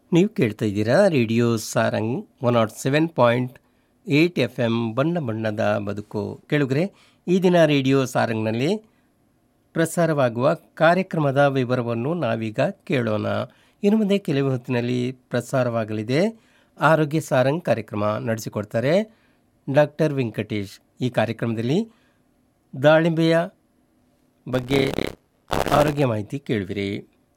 ನೀವು ಕೇಳ್ತಾ ಇದ್ದೀರಾ radio Sarang one nought seven point eight F M ಬಣ್ಣ ಬಣ್ಣದ ಬದುಕು ಕೇಳುಗರೆ ಈ ದಿನ ರೇಡಿಯೋ ಸಾರಂಗ್ನಲ್ಲಿ ಪ್ರಸಾರವಾಗುವ ಕಾರ್ಯಕ್ರಮದ ವಿವರವನ್ನು ನಾವೀಗ ಕೇಳೋಣ ಇನ್ನು ಮುಂದೆ ಕೆಲವು ಹೊತ್ತಿನಲ್ಲಿ ಪ್ರಸಾರವಾಗಲಿದೆ ಆರೋಗ್ಯ ಸಾರಂಗ್ ಕಾರ್ಯಕ್ರಮ ನಡೆಸಿಕೊಡ್ತಾರೆ ಡಾಕ್ಟರ್ ವೆಂಕಟೇಶ್ ಈ ಕಾರ್ಯಕ್ರಮದಲ್ಲಿ ದಾಳಿಂಬೆಯ ಬಗ್ಗೆ ಆರೋಗ್ಯ ಮಾಹಿತಿ ಕೇಳುವಿರಿ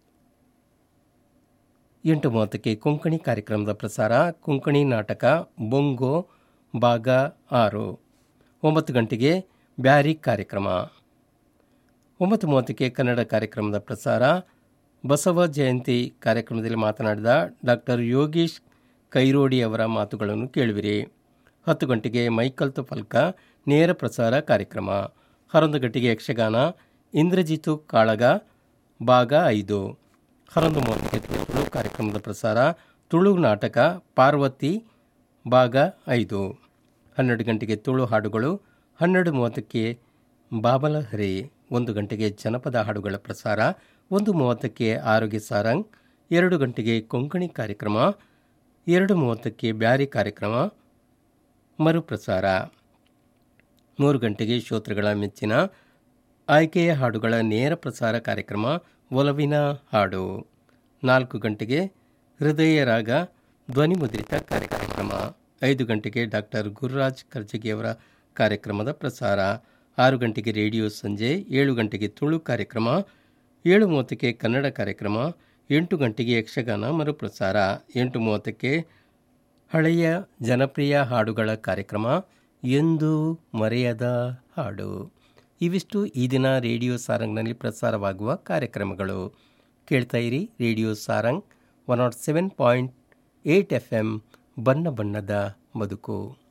ಎಂಟು ಮೂವತ್ತಕ್ಕೆ ಕೊಂಕಣಿ ಕಾರ್ಯಕ್ರಮದ ಪ್ರಸಾರ ಕೊಂಕಣಿ ನಾಟಕ ಬೊಂಗೋ ಭಾಗ ಆರು ಒಂಬತ್ತು ಗಂಟೆಗೆ ಬ್ಯಾರಿ ಕಾರ್ಯಕ್ರಮ ಒಂಬತ್ತು ಮೂವತ್ತಕ್ಕೆ ಕನ್ನಡ ಕಾರ್ಯಕ್ರಮದ ಪ್ರಸಾರ ಬಸವ ಜಯಂತಿ ಕಾರ್ಯಕ್ರಮದಲ್ಲಿ ಮಾತನಾಡಿದ ಡಾಕ್ಟರ್ ಯೋಗೀಶ್ ಕೈರೋಡಿ ಅವರ ಮಾತುಗಳನ್ನು ಕೇಳುವಿರಿ ಹತ್ತು ಗಂಟೆಗೆ ಮೈಕಲ್ತು ಫಲ್ಕ ನೇರ ಪ್ರಸಾರ ಕಾರ್ಯಕ್ರಮ ಹನ್ನೊಂದು ಗಂಟೆಗೆ ಯಕ್ಷಗಾನ ಇಂದ್ರಜಿತು ಕಾಳಗ ಭಾಗ ಐದು ಹನ್ನೊಂದು ಮೂವತ್ತಕ್ಕೆ ತುಳು ಕಾರ್ಯಕ್ರಮದ ಪ್ರಸಾರ ತುಳು ನಾಟಕ ಪಾರ್ವತಿ ಭಾಗ ಐದು ಹನ್ನೆರಡು ಗಂಟೆಗೆ ತುಳು ಹಾಡುಗಳು ಹನ್ನೆರಡು ಮೂವತ್ತಕ್ಕೆ ಬಾಬಲಹರಿ ಒಂದು ಗಂಟೆಗೆ ಜನಪದ ಹಾಡುಗಳ ಪ್ರಸಾರ ಒಂದು ಮೂವತ್ತಕ್ಕೆ ಆರೋಗ್ಯ ಸಾರಂಗ್ ಎರಡು ಗಂಟೆಗೆ ಕೊಂಕಣಿ ಕಾರ್ಯಕ್ರಮ ಎರಡು ಮೂವತ್ತಕ್ಕೆ ಬ್ಯಾರಿ ಕಾರ್ಯಕ್ರಮ ಮರುಪ್ರಸಾರ ಮೂರು ಗಂಟೆಗೆ ಶ್ರೋತೃಗಳ ಮೆಚ್ಚಿನ ಆಯ್ಕೆಯ ಹಾಡುಗಳ ನೇರ ಪ್ರಸಾರ ಕಾರ್ಯಕ್ರಮ ಒಲವಿನ ಹಾಡು ನಾಲ್ಕು ಗಂಟೆಗೆ ಹೃದಯ ರಾಗ ಧ್ವನಿಮುದ್ರಿತ ಕಾರ್ಯಕ್ರಮ ಐದು ಗಂಟೆಗೆ ಡಾಕ್ಟರ್ ಗುರುರಾಜ್ ಕರ್ಜಗಿಯವರ ಕಾರ್ಯಕ್ರಮದ ಪ್ರಸಾರ ಆರು ಗಂಟೆಗೆ ರೇಡಿಯೋ ಸಂಜೆ ಏಳು ಗಂಟೆಗೆ ತುಳು ಕಾರ್ಯಕ್ರಮ ಏಳು ಮೂವತ್ತಕ್ಕೆ ಕನ್ನಡ ಕಾರ್ಯಕ್ರಮ ಎಂಟು ಗಂಟೆಗೆ ಯಕ್ಷಗಾನ ಮರುಪ್ರಸಾರ ಎಂಟು ಮೂವತ್ತಕ್ಕೆ ಹಳೆಯ ಜನಪ್ರಿಯ ಹಾಡುಗಳ ಕಾರ್ಯಕ್ರಮ ಎಂದು ಮರೆಯದ ಹಾಡು ಇವಿಷ್ಟು ಈ ದಿನ ರೇಡಿಯೋ ಸಾರಂಗ್ನಲ್ಲಿ ಪ್ರಸಾರವಾಗುವ ಕಾರ್ಯಕ್ರಮಗಳು ಕೇಳ್ತಾ ಇರಿ radio Sarang one nought seven point eight F M ಬಣ್ಣ ಬಣ್ಣದ ಬದುಕು